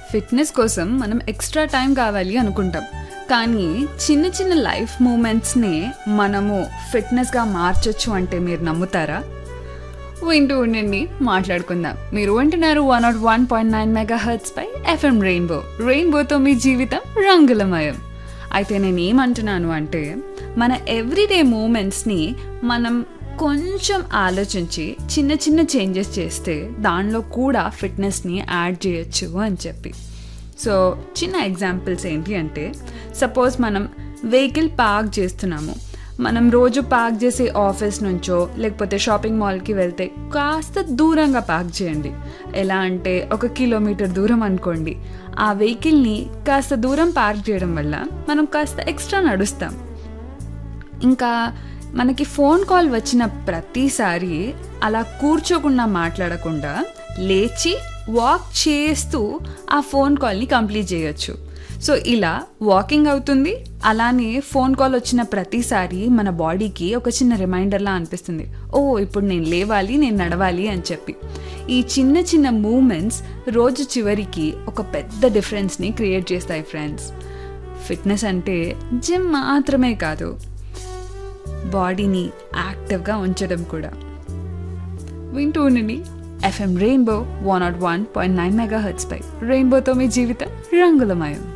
fitness కోసం మనం extra time కావాలి అనుకుంటాం కానీ చిన్న చిన్న లైఫ్ మూమెంట్స్ని మనము ఫిట్నెస్గా మార్చొచ్చు అంటే మీరు నమ్ముతారా వింటూ ఉండండి మాట్లాడుకుందాం మీరు వింటున్నారు one naught one point nine megahertz పై ఎఫ్ఎం రెయిన్బో రెయిన్బోతో మీ జీవితం రంగులమయం అయితే నేను ఏమంటున్నాను అంటే మన ఎవ్రీడే మూమెంట్స్ని మనం కొంచెం ఆలోచించి చిన్న చిన్న చేంజెస్ చేస్తే దానిలో కూడా ఫిట్నెస్ని యాడ్ చేయొచ్చు అని చెప్పి సో చిన్న ఎగ్జాంపుల్స్ ఏంటి అంటే సపోజ్ మనం వెహికల్ పార్క్ చేస్తున్నాము మనం రోజు పార్క్ చేసే ఆఫీస్ నుంచో లేకపోతే షాపింగ్ మాల్కి వెళ్తే కాస్త దూరంగా పార్క్ చేయండి ఎలా అంటే ఒక కిలోమీటర్ దూరం అనుకోండి ఆ వెహికల్ని కాస్త దూరం పార్క్ చేయడం వల్ల మనం కాస్త ఎక్స్ట్రా నడుస్తాం ఇంకా మనకి ఫోన్ కాల్ వచ్చిన ప్రతిసారి అలా కూర్చోకుండా మాట్లాడకుండా లేచి వాక్ చేస్తూ ఆ ఫోన్ కాల్ని కంప్లీట్ చేయొచ్చు సో ఇలా వాకింగ్ అవుతుంది అలానే ఫోన్ కాల్ వచ్చిన ప్రతిసారి మన బాడీకి ఒక చిన్న రిమైండర్లా అనిపిస్తుంది ఓ ఇప్పుడు నేను లేవాలి నేను నడవాలి అని చెప్పి ఈ చిన్న చిన్న మూమెంట్స్ రోజు చివరికి ఒక పెద్ద డిఫరెన్స్ని క్రియేట్ చేస్తాయి ఫ్రెండ్స్ ఫిట్నెస్ అంటే జిమ్ మాత్రమే కాదు బాడీని యాక్టివ్గా ఉంచడం కూడా వింటూ ఉండండి FM rainbow one naught one point nine megahertz పై రెయిన్బోతో మీ జీవితం రంగులమయం